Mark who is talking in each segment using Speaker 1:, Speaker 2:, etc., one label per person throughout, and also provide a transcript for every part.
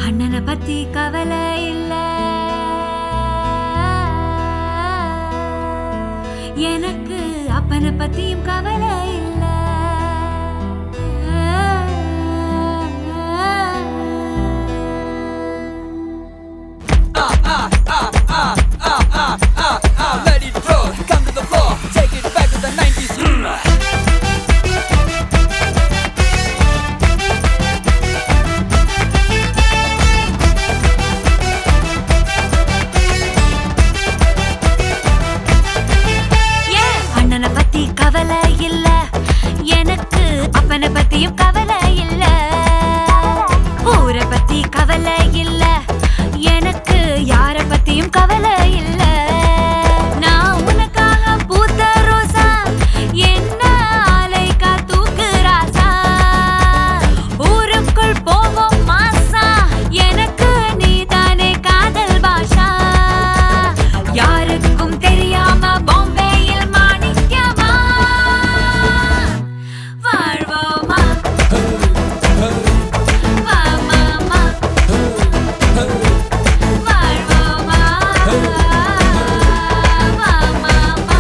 Speaker 1: அண்ணனை பத்தி கவலை இல்ல எனக்கு அப்பனை பத்தியும் கவலை இல்ல
Speaker 2: Let it roll, come to the floor, take it back to the 90s.
Speaker 1: ஏன் அண்ணனை பத்தி கவலை இல்ல எனக்கு அப்பனை பத்தியும் கவலை இல்ல ஊரை பத்தி கவலை இல்ல எனக்கு யார பத்தியும் கவலை இல்ல நான் உனக்காக பூத்த ரோசா என்ன ஆலைக்கா தூக்கு ராசா ஊருக்குள் போவோம் மாசா எனக்கு நீதானே காதல் பாஷா யாருக்கும் தெரியாம பாம்பேயில் மாணிக்கமா வாழ்வோமா வா மாமா வாழ்வோமா வா மாமா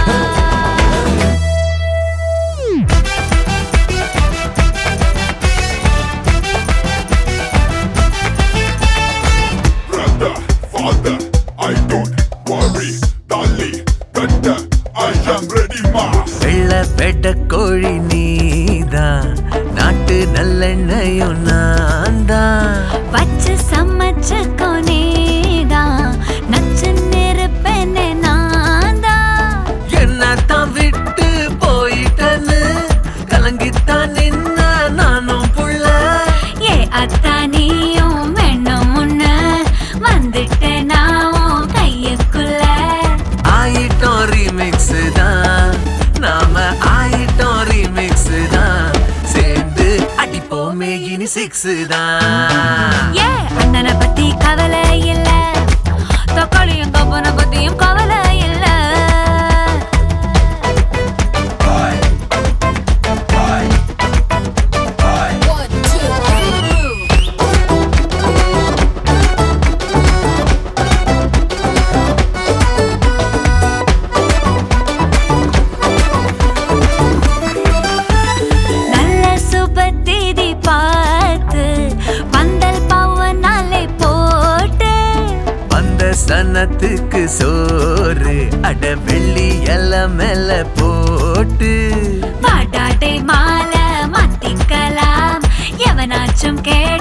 Speaker 3: brother, father, I don't worry, Dolly, better, I am ready, ma.
Speaker 4: வெள்ள பெட்ட கோழி நீதான் நாட்டு நல்லெண்ணையும் நான் தான்
Speaker 1: வச்சு சமைச்ச கொனேதான் நச்சு நெருப்பெண்ணே நான்தான்
Speaker 4: என்ன தான் விட்டு போயிட்டன்னு கலங்கித்தான் நின்ன நானும் புள்ள
Speaker 1: ஏ அத்தா நீயும் வேணும் முன்ன வந்துட்டேன் நான் உன் கையுக்குள்ள
Speaker 4: ஆயிட்டோம் ரீமிக்ஸ் தான் நாம ஆயிட்டோம் ரீமிக்ஸ் தான் சேர்ந்து அடிப்போமே இனி சிக்ஸ் தான்
Speaker 1: ஏ அண்ணனை பத்தி கவலை இல்ல தக்காளியும் கப்பனை பத்தியும் கவலை இல்ல
Speaker 2: One, two, three.
Speaker 1: நல்ல சுபத்திதி பார்த்து பந்தல் பவனாலே போட்டு
Speaker 4: வந்த சனத்துக்கு சோறு அட வெள்ளி எல்லாம் மேல போட்டு
Speaker 1: பாட்டாட்டை மாலை மாத்திக்கலாம் எவனாச்சும் கேட்டு